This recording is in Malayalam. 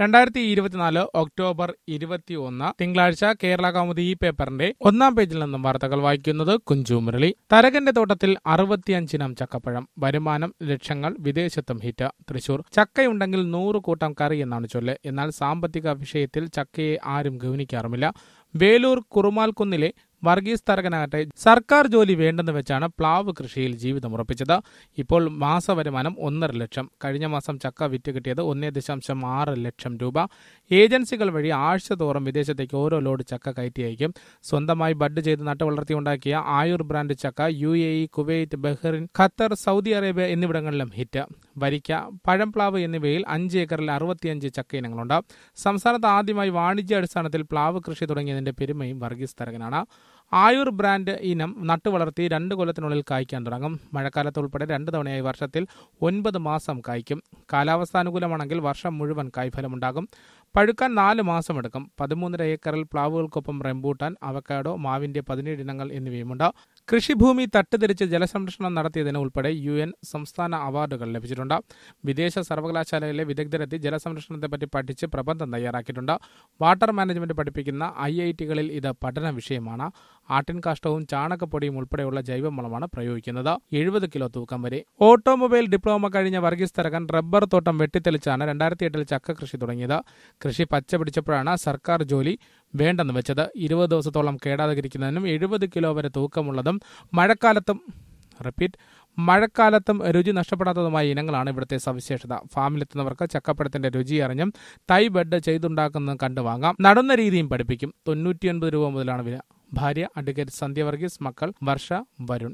രണ്ടായിരത്തി ഇരുപത്തിനാല് ഒക്ടോബർ ഇരുപത്തി ഒന്ന് തിങ്കളാഴ്ച കേരള കൗമുദി ഈ പേപ്പറിന്റെ ഒന്നാം പേജിൽ നിന്നും വാർത്തകൾ വായിക്കുന്നത് കുഞ്ചു മുരളി തരകന്റെ തോട്ടത്തിൽ അറുപത്തിയഞ്ചിനം ചക്കപ്പഴം വരുമാനം ലക്ഷങ്ങൾ വിദേശത്തും ഹിറ്റ് തൃശൂർ ചക്കയുണ്ടെങ്കിൽ നൂറ് കൂട്ടം കറി എന്നാണ് ചൊല്ല് എന്നാൽ സാമ്പത്തിക വിഷയത്തിൽ ചക്കയെ ആരും ഗൗനിക്കാറുമില്ല വേലൂർ കുറുമാൽക്കുന്നിലെ വർഗീസ് തരകനാകട്ടെ സർക്കാർ ജോലി വേണ്ടെന്ന് വെച്ചാണ് പ്ലാവ് കൃഷിയിൽ ജീവിതം ഉറപ്പിച്ചത് ഇപ്പോൾ മാസവരുമാനം ഒന്നര ലക്ഷം കഴിഞ്ഞ മാസം ചക്ക വിറ്റ് കിട്ടിയത് ഒന്നേ ദശാംശം ആറ് ലക്ഷം രൂപ ഏജൻസികൾ വഴി ആഴ്ച തോറും വിദേശത്തേക്ക് ഓരോ ലോഡ് ചക്ക കയറ്റി അയക്കും സ്വന്തമായി ബഡ് ചെയ്ത് നട്ടു വളർത്തിയുണ്ടാക്കിയ ആയുർ ബ്രാൻഡ് ചക്ക U A E Kuwait Bahrain Qatar Saudi Arabia എന്നിവിടങ്ങളിലും ഹിറ്റ് വരിക്ക പഴംപ്ലാവ് എന്നിവയിൽ അഞ്ച് ഏക്കറിൽ അറുപത്തിയഞ്ച് ചക്ക ഇനങ്ങളുണ്ട് സംസ്ഥാനത്ത് ആദ്യമായി വാണിജ്യാടിസ്ഥാനത്തിൽ പ്ലാവ് കൃഷി തുടങ്ങിയതിന്റെ പെരുമയും വർഗീസ് തരകനാണ് ആയുർ ബ്രാൻഡ് ഇനം നട്ടുവളർത്തി രണ്ട് കൊല്ലത്തിനുള്ളിൽ കായ്ക്കാൻ തുടങ്ങും മഴക്കാലത്ത് ഉൾപ്പെടെ രണ്ട് തവണയായി വർഷത്തിൽ ഒൻപത് മാസം കായ്ക്കും കാലാവസ്ഥ അനുകൂലമാണെങ്കിൽ വർഷം മുഴുവൻ കായ്ഫലമുണ്ടാകും പഴുക്കാൻ നാല് മാസം എടുക്കും പതിമൂന്നര ഏക്കറിൽ പ്ലാവുകൾക്കൊപ്പം റെമ്പൂട്ടാൻ അവക്കാഡോ മാവിന്റെ പതിനേഴ് ഇനങ്ങൾ എന്നിവയുമുണ്ട് കൃഷിഭൂമി തട്ടുതിരിച്ച് ജലസംരക്ഷണം നടത്തിയതിന് ഉൾപ്പെടെ യു എൻ സംസ്ഥാന അവാർഡുകൾ ലഭിച്ചിട്ടുണ്ട് വിദേശ സർവകലാശാലയിലെ വിദഗ്ധരെത്തി ജലസംരക്ഷണത്തെപ്പറ്റി പഠിച്ച് പ്രബന്ധം തയ്യാറാക്കിയിട്ടുണ്ട് വാട്ടർ മാനേജ്മെന്റ് പഠിപ്പിക്കുന്ന ഐ ഐ ടികളിൽ ഇത് പഠന വിഷയമാണ് ആട്ടിൻ കാഷ്ടവും ചാണകപ്പൊടിയും ഉൾപ്പെടെയുള്ള ജൈവവളമാണ് പ്രയോഗിക്കുന്നത് എഴുപത് കിലോ തൂക്കം വരെ ഓട്ടോമൊബൈൽ ഡിപ്ലോമ കഴിഞ്ഞ വർഗീസ് തരകൻ റബ്ബർ തോട്ടം വെട്ടിത്തെളിച്ചാണ് രണ്ടായിരത്തി എട്ടിൽ ചക്ക കൃഷി തുടങ്ങിയത് കൃഷി പച്ച പിടിച്ചപ്പോഴാണ് സർക്കാർ ജോലി വേണ്ടെന്ന് വെച്ചത് ഇരുപത് ദിവസത്തോളം കേടാതിരിക്കുന്നതിനും എഴുപത് കിലോ വരെ തൂക്കമുള്ളതും മഴക്കാലത്തും റിപ്പീറ്റ് മഴക്കാലത്തും രുചി നഷ്ടപ്പെടാത്തതുമായ ഇനങ്ങളാണ് ഇവിടുത്തെ സവിശേഷത ഫാമിലെത്തുന്നവർക്ക് ചക്കപ്പഴത്തിന്റെ രുചി അറിഞ്ഞും തൈ ബെഡ് ചെയ്തുണ്ടാക്കുന്നത് കണ്ടു വാങ്ങാം നടുന്ന രീതിയും പഠിപ്പിക്കും തൊണ്ണൂറ്റിയൊൻപത് രൂപ മുതലാണ് വില ഭാര്യ അഡ്വക്കേറ്റ് സന്ധ്യ വർഗീസ് മക്കൾ വർഷ വരുൺ